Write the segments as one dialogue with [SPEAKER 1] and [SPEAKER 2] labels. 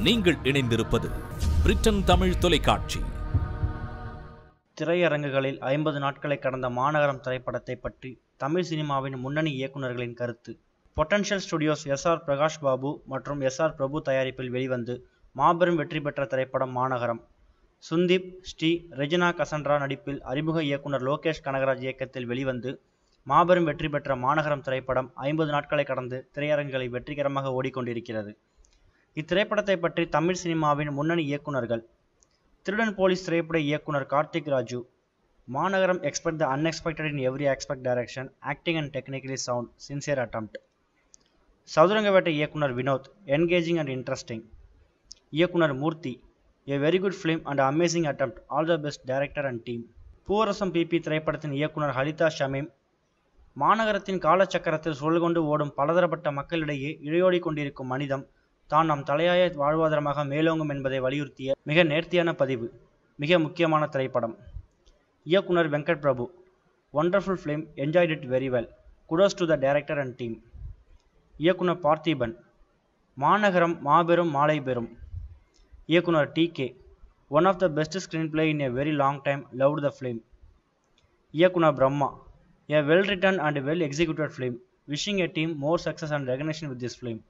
[SPEAKER 1] நீங்கள் இணைந்திருப்பது பிரிட்டன் தமிழ் தொலைக்காட்சி
[SPEAKER 2] திரையரங்குகளில் ஐம்பது நாட்களை கடந்த மாநகரம் திரைப்படத்தை பற்றி தமிழ் சினிமாவின் முன்னணி இயக்குனர்களின் கருத்து Potential Studios S R Prakash Babu மற்றும் எஸ் ஆர் பிரபு தயாரிப்பில் வெளிவந்து மாபெரும் வெற்றி பெற்ற திரைப்படம் மாநகரம் சுந்தீப் ஸ்ரீ ரெஜினா கசன்ரா நடிப்பில் அறிமுக இயக்குனர் லோகேஷ் கனகராஜ் இயக்கத்தில் வெளிவந்து மாபெரும் வெற்றி பெற்ற மாநகரம் திரைப்படம் ஐம்பது நாட்களை கடந்து திரையரங்குகளை வெற்றிகரமாக ஓடிக்கொண்டிருக்கிறது இத்திரைப்படத்தை பற்றி தமிழ் சினிமாவின் முன்னணி இயக்குனர்கள் திருடன் போலீஸ் திரைப்பட இயக்குனர் Karthik Raju Maanagaram expect the unexpected in every expect direction acting and technically sound sincere attempt Sathurangavettai இயக்குனர் வினோத் என்கேஜிங் அண்ட் இன்ட்ரெஸ்டிங் இயக்குனர் Murthy a very good film and amazing attempt all the best director and team Poovarasam Peepee திரைப்படத்தின் இயக்குனர் ஹலிதா ஷமீம் மாநகரத்தின் காலச்சக்கரத்தில் சுழல் கொண்டு ஓடும் பலதரப்பட்ட மக்களிடையே இழையோடி கொண்டிருக்கும் மனிதம் தான் நம் தலையாய வாழ்வாதாரமாக மேலோங்கும் என்பதை வலியுறுத்திய மிக நேர்த்தியான பதிவு மிக முக்கியமான திரைப்படம் இயக்குனர் Venkat Prabhu wonderful film enjoyed it very well kudos to the director and team இயக்குனர் பார்த்திபன் மாநகரம் மாபெரும் மாலை பெறும் இயக்குனர் T K one of the best screenplay in a very long time loved the film இயக்குனர் Brahma a well written and well executed film wishing a team more success and recognition with this film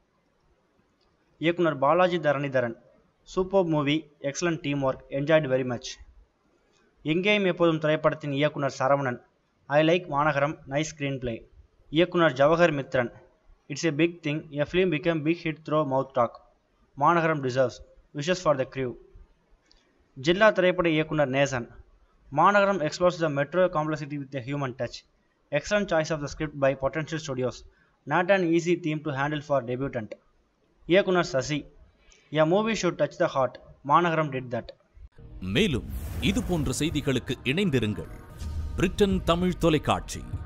[SPEAKER 2] இயக்குனர் Balaji Tharaneetharan super movie excellent team work enjoyed very much Engeyum Eppodhum திரைப்படத்தின் இயக்குனர் Saravanan I like Maanagaram nice screenplay இயக்குனர் Jawahar Mithran it's a big thing a film become big hit through mouth talk Maanagaram deserves wishes for the crew Jilla திரைப்பட இயக்குனர் Nesan Maanagaram explores the metro complexity with a human touch excellent choice of the script by Potential Studios not an easy theme to handle for debutant இயக்குனர் Sasi a movie should touch the heart மாநகரம் did that
[SPEAKER 1] மேலும் இது போன்ற செய்திகளுக்கு இணைந்திருங்கள் Britain Tamil தொலைக்காட்சி